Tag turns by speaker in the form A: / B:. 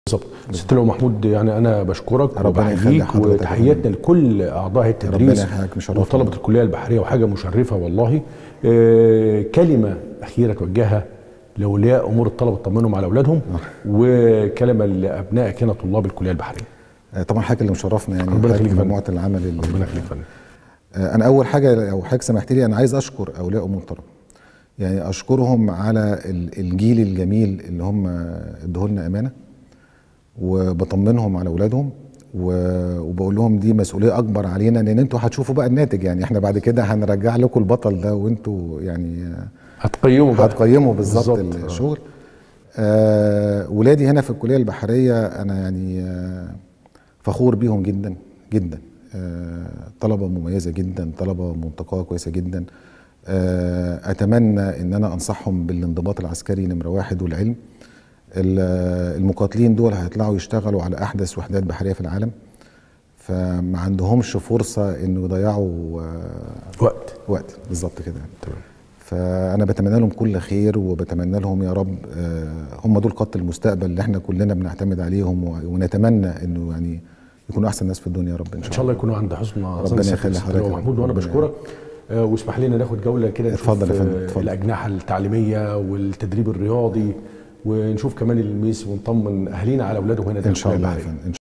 A: بالظبط ست لو محمود يعني انا بشكرك
B: ربنا يخلي
A: وبحييك
B: حضرتك.
A: وتحياتنا لكل اعضاء التدريس
B: ربنا يحييك، مشرفنا.
A: وطلبه الكليه البحريه وحاجه مشرفه والله آه، كلمه اخيره توجهها لاولياء امور الطلبه تطمنهم على اولادهم وكلمه لابنائك هنا طلاب الكليه البحريه
B: آه، طبعا حاجه اللي مشرفنا يعني
A: ربنا
B: حضرتك
A: يخليك يا فندم.
B: مجموعه العمل اللي
A: ربنا يخليك يا فندم
B: آه، انا اول حاجه لو حضرتك سمحت لي انا عايز اشكر اولياء امور الطلبه يعني اشكرهم على ال- الجيل الجميل اللي هم ادوه لنا امانه وبطمنهم على اولادهم و- وبقول لهم دي مسؤوليه اكبر علينا لان انتوا هتشوفوا بقى الناتج يعني احنا بعد كده هنرجع لكم البطل ده وانتوا يعني آه،
A: هتقيموا بقى
B: هتقيموا بالظبط
A: بالظبط، آه.
B: الشغل آه ولادي هنا في الكليه البحريه انا يعني آه فخور بيهم جدا جدا آه طلبه مميزه جدا طلبه منطقه كويسه جدا آه اتمنى ان انا انصحهم بالانضباط العسكري نمره واحد والعلم ال- المقاتلين دول هيطلعوا يشتغلوا على احدث وحدات بحريه في العالم فما عندهمش فرصه انه يضيعوا آه
A: وقت
B: وقت بالظبط كده
A: تمام
B: فانا بتمنى لهم كل خير وبتمنى لهم يا رب آه، هم دول خط المستقبل اللي احنا كلنا بنعتمد عليهم و- ونتمنى انه يعني يكونوا احسن ناس في الدنيا يا رب ان
A: ان
B: شاء
A: شاء
B: الله
A: الله يكونوا عند حسن ظن
B: ربنا
A: سيادة
B: يخلي
A: الست
B: حضرتك
A: لواء
B: يا رب.
A: محمود وانا
B: ربنا
A: بشكرك آه، واسمح لنا ناخد جوله كده نشوف
B: اتفضل يا فندم،
A: آه،
B: اتفضل.
A: الاجنحه التعليميه والتدريب الرياضي ونشوف كمان الميس ونطمن اهالينا على اولادهم هنا
B: ان شاء
A: الكلية
B: الله يا
A: البحرية.
B: فندم